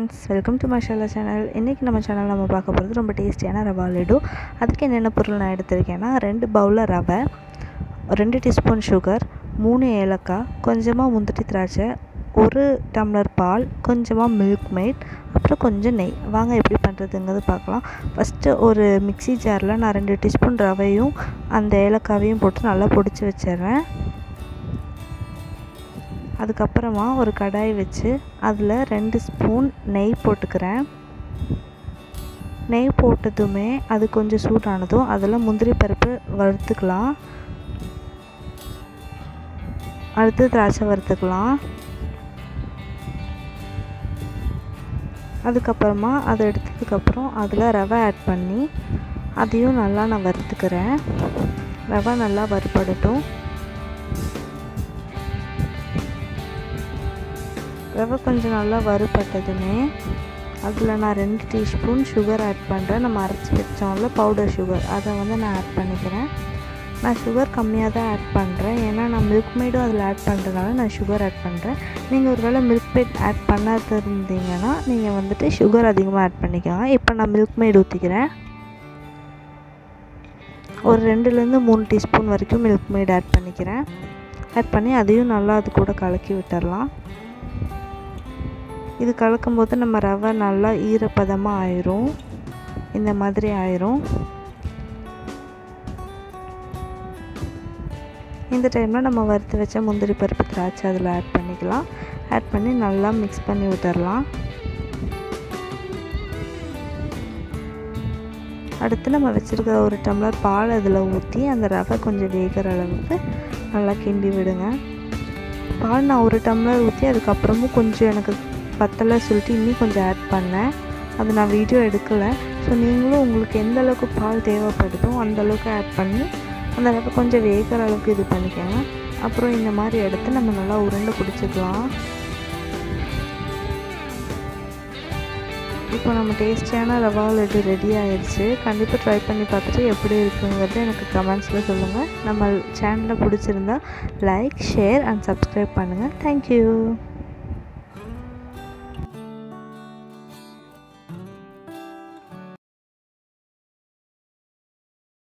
friends welcome to masala channel இன்றைக்கி நம்ம channel நம்ம பார்க்க போகிறது ரொம்ப டேஸ்டியான ரவா லட்டு அதுக்கு என்னென்ன பொருள் நான் எடுத்திருக்கேன்னா ரெண்டு பவுலில் ரவை ரெண்டு டீஸ்பூன் சுகர் மூணு ஏலக்காய் கொஞ்சமாக முந்திரி திராட்சை ஒரு டம்ளர் பால் கொஞ்சமாக மில்க் மேட் அப்புறம் கொஞ்சம் நெய் வாங்க எப்படி பண்ணுறதுங்கிறது பார்க்கலாம் ஃபஸ்ட்டு ஒரு மிக்ஸி ஜாரில் நான் ரெண்டு டீஸ்பூன் ரவையும் அந்த ஏலக்காவையும் போட்டு நல்லா பொடிச்சு வச்சிடுறேன் அதுக்கப்புறமா ஒரு கடாய் வச்சு அதில் ரெண்டு ஸ்பூன் நெய் போட்டுக்கிறேன் நெய் போட்டதுமே அது கொஞ்சம் சூடானதும் அதில் முந்திரி பருப்பு வறுத்துக்கலாம் அடுத்து திராட்சை வறுத்துக்கலாம் அதுக்கப்புறமா அதை எடுத்ததுக்கப்புறம் அதில் ரவை ஆட் பண்ணி அதையும் நல்லா நான் வறுத்துக்கிறேன் ரவை நல்லா வறுபடட்டும் ரவை கொஞ்சம் நல்லா வறுபட்டதுமே அதில் நான் ரெண்டு டீஸ்பூன் சுகர் ஆட் பண்ணுறேன் நம்ம அரைச்சி வச்சோம்ல பவுடர் சுகர் அதை வந்து நான் ஆட் பண்ணிக்கிறேன் நான் சுகர் கம்மியாக தான் ஆட் பண்ணுறேன் ஏன்னா நான் மில்க் மேடும் அதில் ஆட் பண்ணுறதுனால நான் சுகர் ஆட் பண்ணுறேன் நீங்கள் ஒரு வேளை மில்க் மேட் ஆட் பண்ணாத இருந்தீங்கன்னா நீங்கள் வந்துட்டு சுகர் அதிகமாக ஆட் பண்ணிக்கோங்க இப்போ நான் மில்க் மேட் ஊற்றிக்கிறேன் ஒரு ரெண்டுலேருந்து மூணு டீஸ்பூன் வரைக்கும் மில்க் மேட் ஆட் பண்ணிக்கிறேன் ஆட் பண்ணி அதையும் நல்லா அது கூட கலக்கி விட்டுடலாம் இது கலக்கும் போது நம்ம ரவை நல்லா ஈரப்பதமாக ஆயிரும் இந்த மாதிரி ஆயிரும் இந்த டைமில் நம்ம வறுத்து வச்ச முந்திரி பருப்பு திராட்சை அதில் ஆட் பண்ணிக்கலாம் ஆட் பண்ணி நல்லா மிக்ஸ் பண்ணி விட்டுடலாம் அடுத்து நம்ம வச்சுருக்க ஒரு டம்ளர் பால் அதில் ஊற்றி அந்த ரவை கொஞ்சம் வேகிற அளவுக்கு நல்லா கிண்டி விடுங்க பால் நான் ஒரு டம்ளர் ஊற்றி அதுக்கப்புறமும் கொஞ்சம் எனக்கு பத்தலை சொல்லிட்டு இன்னும் கொஞ்சம் ஆட் பண்ணேன் அது நான் வீடியோ எடுக்கலை ஸோ நீங்களும் உங்களுக்கு எந்த அளவுக்கு பால் தேவைப்படுதோ அந்த அளவுக்கு ஆட் பண்ணி அந்த அளவுக்கு கொஞ்சம் வேகிற அளவுக்கு இது பண்ணிக்கோங்க அப்புறம் இந்த மாதிரி எடுத்து நம்ம நல்லா உருண்டை பிடிச்சிக்கலாம் இப்போ நம்ம டேஸ்டியான ரவா லட்டு ரெடி ஆயிடுச்சு கண்டிப்பாக ட்ரை பண்ணி பார்த்துட்டு எப்படி இருக்குங்கிறது எனக்கு கமெண்ட்ஸில் சொல்லுங்கள் நம்ம சேனலை பிடிச்சிருந்தா லைக் ஷேர் அண்ட் சப்ஸ்கிரைப் பண்ணுங்கள் தேங்க்யூ